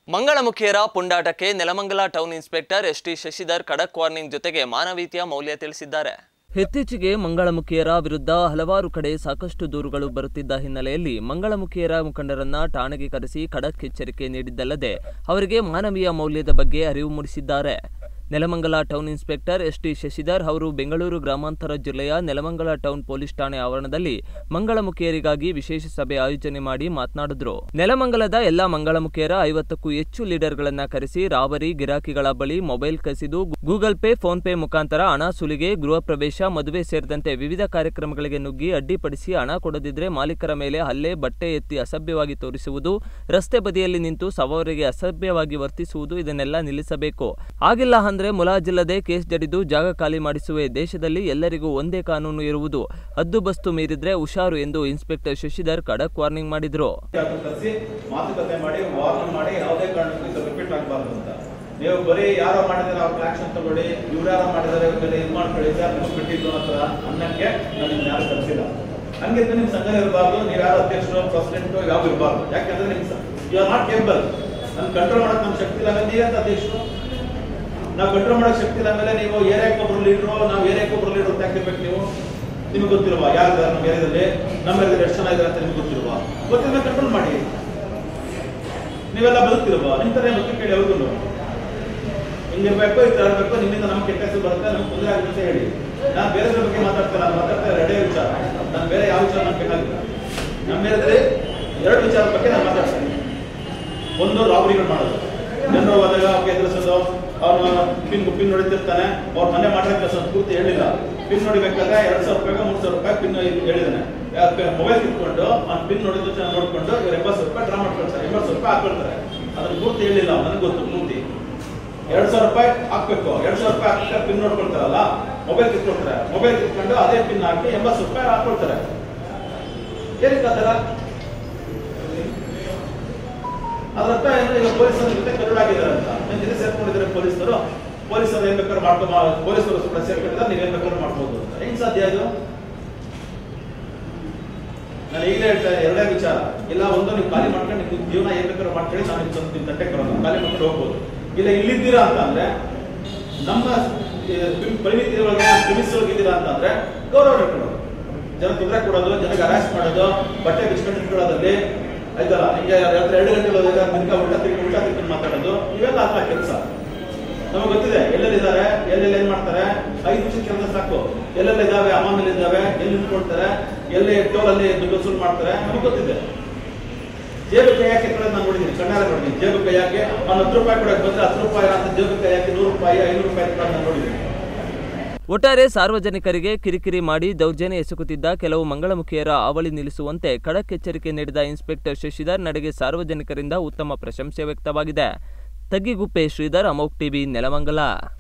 ಮಂಗಳಮುಖಿಯರ ಪುಂಡಾಟಕ್ಕೆ Nelamangala town inspector S T Shashidhar ಖಡಕ್ warning ಜೊತೆಗೆ ಮಾನವೀಯತೆಯ ಮೌಲ್ಯ ತಿಳಿಸಿದ್ದಾರೆ ಇತ್ತೀಚೆಗೆ ಮಂಗಳಮುಖಿಯರ ವಿರುದ್ಧ ಹಲವಾರು ಕಡೆ ಸಾಕಷ್ಟು ದೂರುಗಳು ಬರುತ್ತಿದ್ದ ಹಿನ್ನೆಲೆಯಲ್ಲಿ ಮಂಗಳಮುಖಿಯರ ಮುಖಂಡರನ್ನ ಠಾಣೆಗೆ ಕರೆಸಿ ಖಡಕ್ ಎಚ್ಚರಿಕೆ ನೀಡಿದ್ದಲ್ಲದೆ ಅವರಿಗೆ ಮಾನವೀಯ ಮೌಲ್ಯದ ಬಗ್ಗೆ ಅರಿವು ಮೂಡಿಸಿದ್ದಾರೆ Nelamangala town inspector S T Shashidhar ಅವರು ಬೆಂಗಳೂರು ಗ್ರಾಮಾಂತರ ಜಿಲ್ಲೆಯ ನೆಲಮಂಗಲ ಟೌನ್ ಪೊಲೀಸ್ ಠಾಣೆ ಆವರಣದಲ್ಲಿ ಮಂಗಳಮುಖಿಯರಿಗಾಗಿ ವಿಶೇಷ ಸಭೆ ಆಯೋಜನೆ ಮಾಡಿ ಮಾತನಾಡಿದ್ರು ನೆಲಮಂಗಲದ ಎಲ್ಲಾ ಮಂಗಳಮುಖಿಯರ ಐವತ್ತಕ್ಕೂ ಹೆಚ್ಚು ಲೀಡರ್ಗಳನ್ನ ಕರೆಸಿ ರಾಬರಿ ಗಿರಾಕಿಗಳ ಬಳಿ ಮೊಬೈಲ್ ಕಸಿದು ಗೂಗಲ್ ಪೇ ಫೋನ್ ಪೇ ಮುಖಾಂತರ ಹಣ ಸುಲಿಗೆ ಗೃಹ ಪ್ರವೇಶ ಮದುವೆ ಸೇರಿದಂತೆ ವಿವಿಧ ಕಾರ್ಯಕ್ರಮಗಳಿಗೆ ನುಗ್ಗಿ ಅಡ್ಡಿಪಡಿಸಿ ಹಣ ಕೊಡದಿದ್ರೆ ಮಾಲೀಕರ ಮೇಲೆ ಹಲ್ಲೆ ಬಟ್ಟೆ ಎತ್ತಿ ಅಸಭ್ಯವಾಗಿ ತೋರಿಸುವುದು ರಸ್ತೆ ಬದಿಯಲ್ಲಿ ನಿಂತು ಸವಾರರಿಗೆ ಅಸಭ್ಯವಾಗಿ ವರ್ತಿಸುವುದು ಇದನ್ನೆಲ್ಲ ನಿಲ್ಲಿಸಬೇಕು ಆಗಿಲ್ಲ ಅಂದ್ರೆ ಮುಲಾಜಿಲ್ಲದೆ ಕೇಸ್ ಜಡಿದು ಜಾಗ ಖಾಲಿ ಮಾಡಿಸುವೆ ದೇಶದಲ್ಲಿ ಎಲ್ಲರಿಗೂ ಒಂದೇ ಕಾನೂನು ಇರುವುದು ಹದ್ದುಬಸ್ತು ಮೀರಿದ್ರೆ ಹುಷಾರು ಎಂದು ಇನ್ಸ್ಪೆಕ್ಟರ್ ಶಶಿಧರ್ ಖಡಕ್ ವಾರ್ನಿಂಗ್ ಮಾಡಿದ್ರು ಯಾಕೆ ಕರೆಸಿ ಮಾತುಕತೆ ಮಾಡಿ ವಾರ್ನ್ ಮಾಡಿ ಯಾವುದೇ ಕಾರಣಕ್ಕೂ ಇದು ರಿಪೀಟ್ ಆಗಬಾರ್ದು ಅಂತ ನೀವು ಬರೀ ಯಾರೋ ಮಾಡಿದಾರೆ ಅವ್ರ ಆಕ್ಷನ್ ತಗೊಳ್ಳಿ ಇವ್ರು ಯಾರೋ ಮಾಡಿದಾರೆ ಇವ್ರಿಗೆ ಇದು ಮಾಡ್ಕೊಳ್ಳಿ ಸರ್ ನಿಮ್ಗೆ ಬಿಟ್ಟಿದ್ದು ಅನ್ನೋ ಥರ ಅನ್ನಕ್ಕೆ ನಾನು ನಿಮ್ಗೆ ಯಾರು ಕಲಿಸಿಲ್ಲ ಹಂಗಿದ್ರೆ ನಿಮ್ಮ ಸಂಘ ಇರಬಾರ್ದು ನೀವು ಯಾರು ಅಧ್ಯಕ್ಷರು ಪ್ರೆಸಿಡೆಂಟು ಯಾವ ಇರಬಾರ್ದು ಯಾಕಂದ್ರೆ ನಿಮ್ಮ ಯು ಆರ್ ನಾಟ್ ಕೇಬಲ್ ನಾನು ಕಂಟ್ರೋಲ್ ಮಾಡಕ್ ನಮ್ಮ ಶಕ್ತಿ ಇಲ್ಲ ಅಂದ್ರೆ ನೀವಂತ ಅಧ್ಯಕ್ಷರು ನಾವು ಕಂಟ್ರೋಲ್ ಮಾಡಕ್ ಶಕ್ತಿ ಇಲ್ಲ ಮೇಲೆ ನೀವು ಏರಿಯಾಕ್ಕೆ ಒಬ್ರು ಲೀಡ್ರು ನಾವು ಏರಿಯಾಕ್ಕೆ ಒಬ್ರು ಲೀಡ್ರು ಅಂತ ಹಾಕಿರ್ಬೇಕು ನೀವು ನಿಮ್ಗೆ ಗೊತ್ತಿಲ್ವಾ ಯಾರು ಇದಾರೆ ನಮ್ಮ ಏರಿಯಾದಲ್ಲಿ ನಮ್ಮ ಏರಿಯಾದಲ್ಲಿ ಎಷ್ಟು ಜನ ಇದಾರೆ ಅಂತ ನಿಮ್ಗೆ ಗೊತ್ತಿಲ್ವಾ ಗೊತ್ತಿಲ್ಲ ಕಂಟ್ರೋಲ್ ಮಾಡಿ ನೀವೆಲ್ಲ ಬದುಕ್ತಿಲ್ವಾ ನಿಮ್ ತರ ಬಗ್ಗೆ ಕೇಳಿ ಅವ್ರಿಗೂ ಹಿಂಗಿರ್ಬೇಕು ಈ ತರ ಇರ್ಬೇಕು ನಿಮ್ಮಿಂದ ನಮ್ಗೆ ಕೆಟ್ಟ ಹೆಸರು ಬರುತ್ತೆ ನಮ್ಗೆ ತೊಂದರೆ ಆಗುತ್ತೆ ಅಂತ ಹೇಳಿ ನಾನು ಬೇರೆ ಬಗ್ಗೆ ಮಾತಾಡ್ತಾರೆ ನಾನು ಮಾತಾಡ್ತಾ ಎರಡೇ ವಿಚಾರ ನಾನು ಬೇರೆ ಯಾವ ವಿಚಾರ ನಮ್ಗೆ ಬೇಕಾಗಿಲ್ಲ ನಮ್ಮ ಏರಿಯಾದಲ್ಲಿ ಎರಡು ವಿಚಾರ ಬಗ್ಗೆ ನಾನು ಮಾತಾಡ್ತೀನಿ ಒಂದು ರಾಬರಿಗಳು ಮಾಡೋದು ಜನರು ಹೋದಾಗ ಅವ್ರಿಗೆ ಎದುರಿಸೋದು ಅವ್ರನ್ನ ಪಿನ್ ಪಿನ್ ಹೊಡಿತಿರ್ತಾನೆ ಅವ್ರ ಮನೆ ಮಾಡಿರೋ ಕೆಲಸ ಪೂರ್ತಿ ಹೇಳಿಲ್ಲ ಪಿನ್ ಹೊಡಿಬೇಕಾದ್ರೆ ಎರಡು ಸಾವಿರ ರೂಪಾಯಿ ಮೂರು ಸಾವಿರ ರೂಪಾಯಿ ಪಿನ್ ಹೇಳಿದಾನೆ ಮೊಬೈಲ್ ಇಟ್ಕೊಂಡು ಅವ್ನು ಪಿನ್ ನೋಡಿದ ಚೆನ್ನಾಗಿ ನೋಡ್ಕೊಂಡು ಇವ್ರು ಎಂಬತ್ತು ರೂಪಾಯಿ ಡ್ರಾ ಮಾಡ್ಕೊಳ್ತಾರೆ ಎಂಬತ್ತು ರೂಪಾಯಿ ಹಾಕೊಳ್ತಾರೆ ಅದನ್ನ ಪೂರ್ತಿ ಹೇಳಿಲ್ಲ ನನಗೆ ಗೊತ್ತು ಪೂರ್ತಿ ಎರಡು ಸಾವಿರ ರೂಪಾಯಿ ಹಾಕ್ಬೇಕು ಎರಡು ಸಾವಿರ ರೂಪಾಯಿ ಹಾಕಿ ಪಿನ್ ನೋಡ್ಕೊಳ್ತಾರಲ್ಲ ಮೊಬೈಲ್ ಕಿತ್ಕೊಳ್ತಾರೆ ಮೊಬೈಲ್ ಕಿತ್ಕೊಂಡು ಅದೇ ಪಿನ್ ಹಾಕಿ ಎಂಬತ್ತು ರೂಪಾಯಿ ಹಾಕೊಳ್ತಾರೆ ಏನಕ್ಕೆ ಆ ಥರ ಅದರರ್ಥ ಏನು ಈಗ ಪೊಲೀಸರ ಜೊತೆ ಕರುಳಾಗಿದ್ದಾರೆ ಅಂತ ನನ್ನ ಜೊತೆ ಸೇರ್ಕೊಂಡಿದ್ದಾರೆ ಪೊಲೀಸರು ಪೊಲೀಸರು ಏನ್ ಬೇಕಾದ್ರೂ ಮಾಡ್ಕೊ ಪೊಲೀಸರು ಕೂಡ ಸೇರ್ಕೊಂಡಿದ್ದಾರೆ ನೀವೇನ್ ಬೇಕಾದ್ರೂ ಮಾಡ್ಬೋದು ಅಂತ ಹೆಂಗ್ ಸಾಧ್ಯ ಇದು ನಾನು ಈಗಲೇ ಹೇಳ್ತಾ ಎರಡೇ ವಿಚಾರ ಇಲ್ಲ ಒಂದು ನೀವು ಖಾಲಿ ಮಾಡ್ಕೊಂಡು ನಿಮ್ಮ ಜೀವನ ಏನ್ ಬೇಕಾದ್ರೂ ಮಾಡ್ಕೊಳ್ಳಿ ನಾನು ನಿಮ್ ಸ್ವಂತ ನಿಮ್ ತಟ್ಟೆ ಬರೋದು ಖಾಲಿ ಮಾಡ್ಕೊಂಡು ಹೋಗ್ಬೋದು ಇಲ್ಲ ಇಲ್ಲಿದ್ದೀರಾ ಅಂತ ಅಂದ್ರೆ ನಮ್ಮ ಪರಿಮಿತಿ ಒಳಗೆ ಪ್ರಿಮಿಸ್ ಒಳಗಿದ್ದೀರಾ ಅಂತ ಅಂದ್ರೆ ಗೌರವ ಇಟ್ಕೊಳ್ಳೋದು ಜನ ತೊಂದರೆ ಕೊಡೋದು ಜನಕ್ಕೆ ಅರೆಸ್ಟ್ ಮಾಡೋದು ಬಟ್ಟೆ ಬಿಚ್ಕೊಂಡು ಇಟ್ಕೊಳ್ಳೋದಲ್ಲಿ ಆಯ್ತಲ್ಲ ಹಿಂಗೆ ರಾತ್ರಿ ಎರಡು ಗಂಟೆ ಹೋದಾಗ ಮಿನ್ಕ ಉಲ್ಟಾ ತಿರ್ಗಿ ಉಲ್ಟಾ ತಿರ್ಕೊಂಡು ಮಾತಾಡೋದು ಇವೆಲ್ಲ ಅಲ್ಲ ಕೆಲಸ ನಮಗೆ ಗೊತ್ತಿದೆ ಎಲ್ಲೆಲ್ಲಿದ್ದಾರೆ ಎಲ್ಲೆಲ್ಲಿ ಏನ್ ಮಾಡ್ತಾರೆ ಐದು ನಿಮಿಷ ಕೆಲಸ ಸಾಕು ಎಲ್ಲೆಲ್ಲ ಇದಾವೆ ಅಮಾನಲ್ಲಿ ಇದಾವೆ ಎಲ್ಲಿ ನಿಂತ್ಕೊಳ್ತಾರೆ ಎಲ್ಲಿ ಟೋಲಲ್ಲಿ ದುಡ್ಡು ವಸೂಲು ಮಾಡ್ತಾರೆ ನಮಗೆ ಗೊತ್ತಿದೆ ಜೇಬು ಕೈ ಹಾಕಿ ಕೊಡೋದು ನಾನು ನೋಡಿದ್ದೀನಿ ಕಣ್ಣಾರೆ ನೋಡಿದ್ದೀನಿ ಜೇಬು ಕೈ ಹಾಕಿ ಅವ್ನು ಹತ್ತು ರೂಪಾಯಿ ಕೊಡಕ್ಕೆ ಬಂದ್ರೆ ಹತ್ತು ರೂಪಾಯಿ ಅಂತ ಜೇಬು ಕೈ ಹಾಕಿ ನೂರು ರೂಪಾಯಿ ಐನೂರು ರೂಪಾಯಿ ಕೊಡೋದು ನಾನು ನೋಡಿದ್ದೀನಿ ಒಟ್ಟಾರೆ ಸಾರ್ವಜನಿಕರಿಗೆ ಕಿರಿಕಿರಿ ಮಾಡಿ ದೌರ್ಜನ್ಯ ಎಸಗುತ್ತಿದ್ದ ಕೆಲವು ಮಂಗಳಮುಖಿಯರ ಅವಳಿ ನಿಲ್ಲಿಸುವಂತೆ ಖಡಕ್ ಎಚ್ಚರಿಕೆ ನೀಡಿದ ಇನ್ಸ್ಪೆಕ್ಟರ್ ಶಶಿಧರ್ ನಡೆಗೆ ಸಾರ್ವಜನಿಕರಿಂದ ಉತ್ತಮ ಪ್ರಶಂಸೆ ವ್ಯಕ್ತವಾಗಿದೆ ತಗ್ಗಿಗುಪ್ಪೆ ಶ್ರೀಧರ್ ಅಮೋಕ್ ಟಿವಿ ನೆಲಮಂಗಲ